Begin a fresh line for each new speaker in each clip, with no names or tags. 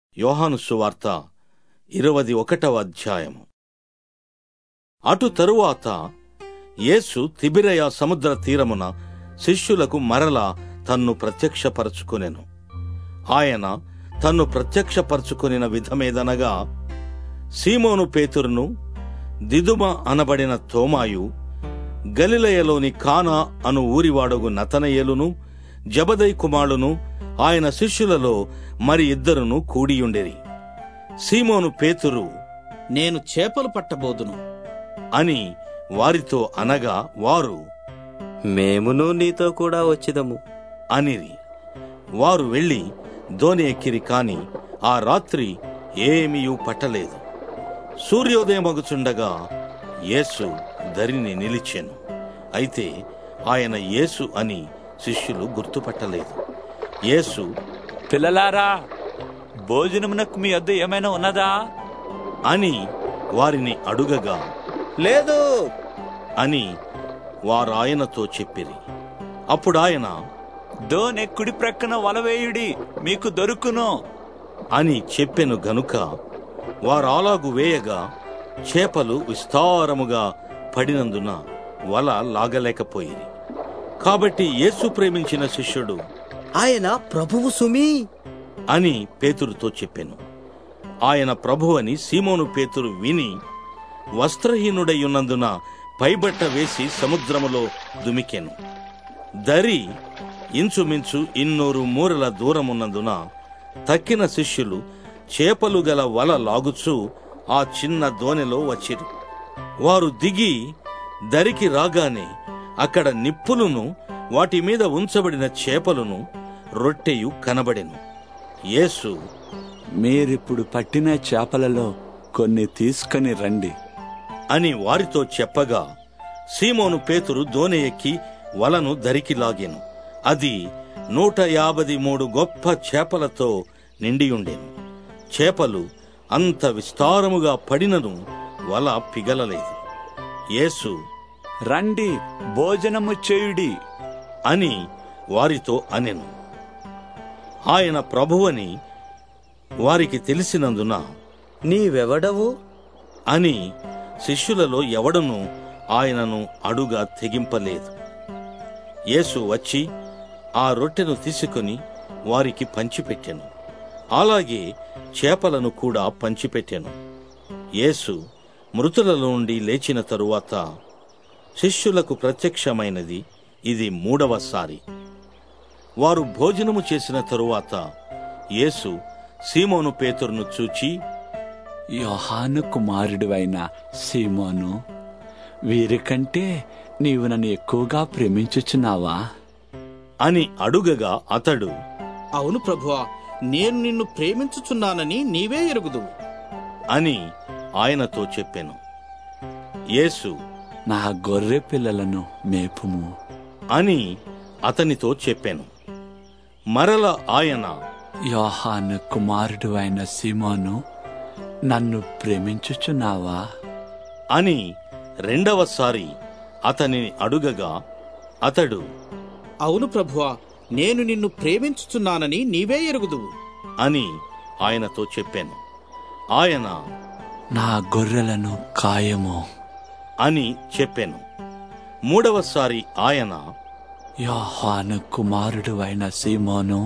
యోహాను సువార్త ఇరవది ఒకటవ అధ్యాయము అటు తరువాత యేసు తిబిరయ సముద్ర తీరమున శిష్యులకు మరలా తన్ను ప్రత్యక్షపరచుకొనెను ఆయన తన్ను ప్రత్యక్షపరచుకొనిన విధమేదనగా సీమోను పేతురును దిదుమ అనబడిన తోమాయు గలిలయలోని కానా అను ఊరివాడగు నతనయేలును జబదై కుమారులను ఆయన శిష్యులలో మరి ఇద్దరును కూడియుండిరి సీమోను పేతురు
నేను చేపలు పట్టబోదును
అని వారితో అనగా వారు
మేమును నీతో కూడా వచ్చిదము
అనిరి వారు వెళ్లి దోని ఎక్కిరి కాని ఆ రాత్రి ఏమీయూ పట్టలేదు సూర్యోదయమగుచుండగా యేసు దరిని నిలిచెను అయితే ఆయన యేసు అని శిష్యులు గుర్తుపట్టలేదు యేసు
పిల్లలారా భోజనమునకు మీ వద్ద ఏమైనా ఉన్నదా
అని వారిని అడుగగా
లేదు
అని వారాయనతో చెప్పిరి అప్పుడు ఆయన
దోనె కుడి ప్రక్కన వలవేయుడి మీకు దొరుకును
అని చెప్పెను గనుక వారాలాగు వేయగా చేపలు విస్తారముగా పడినందున వల లాగలేకపోయిరి కాబట్టి యేసు ప్రేమించిన శిష్యుడు
ఆయన ప్రభువు సుమి
అని పేతురుతో చెప్పెను ఆయన ప్రభువని సీమోను పేతురు విని వస్త్రహీనుడై ఉన్నందున పైబట్ట వేసి సముద్రములో దుమికెను దరి ఇంచుమించు ఇన్నూరు మూరల దూరమున్నందున తక్కిన శిష్యులు చేపలు గల వల లాగుచూ ఆ చిన్న దోణిలో వచ్చిరు వారు దిగి దరికి రాగానే అక్కడ నిప్పులును వాటి మీద ఉంచబడిన చేపలను రొట్టెయు కనబడెను యేసు
మీరిప్పుడు పట్టిన చేపలలో కొన్ని తీసుకొని రండి
అని వారితో చెప్పగా సీమోను పేతురు దోణి ఎక్కి వలను దరికి లాగెను అది నూట యాభై మూడు గొప్ప చేపలతో నిండియుండెను చేపలు అంత విస్తారముగా పడినను వల పిగలలేదు యేసు
రండి భోజనము చేయుడి
అని వారితో అనెను ఆయన ప్రభువని వారికి తెలిసినందున
నీవెవడవు
అని శిష్యులలో ఎవడను ఆయనను అడుగా తెగింపలేదు యేసు వచ్చి ఆ రొట్టెను తీసుకుని వారికి పంచిపెట్టెను అలాగే చేపలను కూడా పంచిపెట్టెను యేసు మృతులలో నుండి లేచిన తరువాత శిష్యులకు ప్రత్యక్షమైనది ఇది మూడవసారి వారు భోజనము చేసిన తరువాత యేసు సీమోను పేతురును చూచి
యోహాను కుమారుడివైన సీమోను వీరికంటే నీవు నన్ను ఎక్కువగా ప్రేమించుచున్నావా
అని అడుగగా అతడు
అవును ప్రభువా నేను నిన్ను ప్రేమించుచున్నానని నీవే ఎరుగుదువు
అని ఆయనతో చెప్పెను యేసు
నా గొర్రె పిల్లలను మేపుము
అని అతనితో చెప్పెను మరల ఆయన
యోహాను కుమారుడివైన సీమోను నన్ను ప్రేమించుచున్నావా
అని రెండవసారి అతనిని అడుగగా అతడు
అవును ప్రభువా నేను నిన్ను ప్రేమించుచున్నానని నీవే ఎరుగుదువు
అని ఆయనతో చెప్పాను ఆయన
నా గొర్రెలను కాయము
అని చెప్పాను మూడవసారి ఆయన
యోహాను కుమారుడివైన సీమోను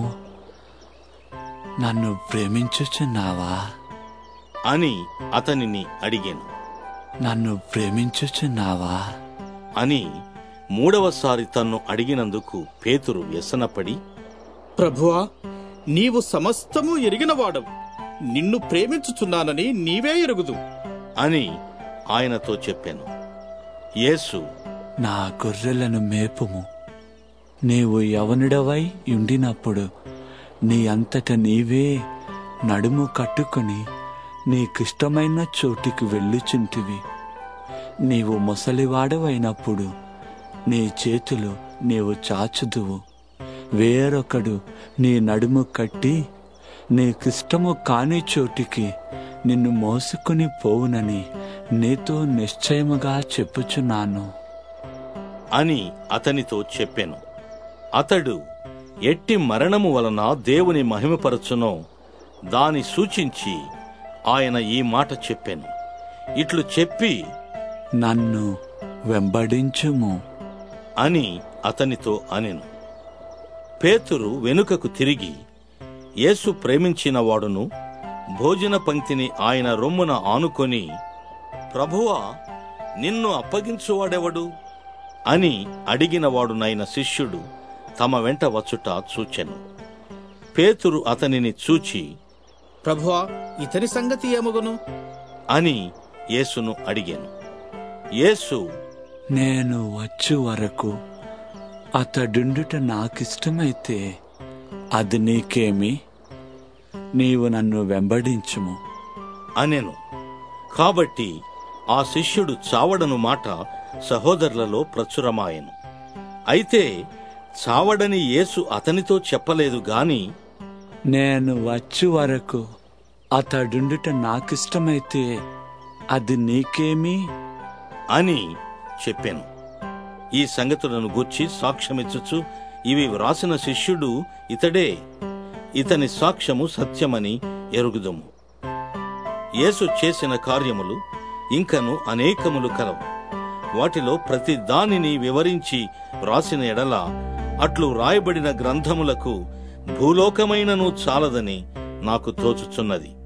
నన్ను ప్రేమించుచున్నావా
అని అతనిని అడిగాను
నన్ను ప్రేమించుచున్నావా
అని మూడవసారి తన్ను అడిగినందుకు పేతురు వ్యసనపడి
ప్రభువా నీవు సమస్తము ఎరిగినవాడవు నిన్ను ప్రేమించుచున్నానని నీవే ఎరుగుదు
అని ఆయనతో చెప్పాను యేసు
నా గొర్రెలను మేపుము నీవు యవనుడవై ఉండినప్పుడు నీ అంతట నీవే నడుము కట్టుకొని నీకిష్టమైన చోటికి వెళ్ళుచుంటివి నీవు ముసలివాడవైనప్పుడు నీ చేతులు నీవు చాచుదువు వేరొకడు నీ నడుము కట్టి నీకిష్టము కాని చోటికి నిన్ను మోసుకుని పోవునని నీతో నిశ్చయముగా చెప్పుచున్నాను
అని అతనితో చెప్పెను అతడు ఎట్టి మరణము వలన దేవుని మహిమపరచునో దాని సూచించి ఆయన ఈ మాట చెప్పాను ఇట్లు చెప్పి
నన్ను వెంబడించుము
అని అతనితో అనెను పేతురు వెనుకకు తిరిగి యేసు ప్రేమించిన వాడును భోజన పంక్తిని ఆయన రొమ్మున ఆనుకొని ప్రభువా నిన్ను అప్పగించువాడెవడు అని అడిగినవాడునైన శిష్యుడు తమ వెంట వచ్చుట చూచెను పేతురు అతనిని చూచి
ప్రభువా ఇతని సంగతి ఏమగును
అని యేసును అడిగాను యేసు
నేను వచ్చు వరకు అతడుండుట నాకిష్టమైతే అది నీకేమి నీవు నన్ను వెంబడించుము
అనెను కాబట్టి ఆ శిష్యుడు చావడను మాట సహోదరులలో ప్రచురమాయెను అయితే చావడని యేసు అతనితో చెప్పలేదు గాని
నేను వచ్చు వరకు అతడుండుట నాకిష్టమైతే అది నీకేమి
అని చెప్పాను ఈ సంగతులను గూర్చి సాక్ష్యమిచ్చుచు ఇవి వ్రాసిన శిష్యుడు ఇతడే ఇతని సాక్ష్యము సత్యమని ఎరుగుదము యేసు చేసిన కార్యములు ఇంకను అనేకములు కలవు వాటిలో ప్రతి దానిని వివరించి వ్రాసిన ఎడల అట్లు వ్రాయబడిన గ్రంథములకు భూలోకమైనను చాలదని నాకు తోచుచున్నది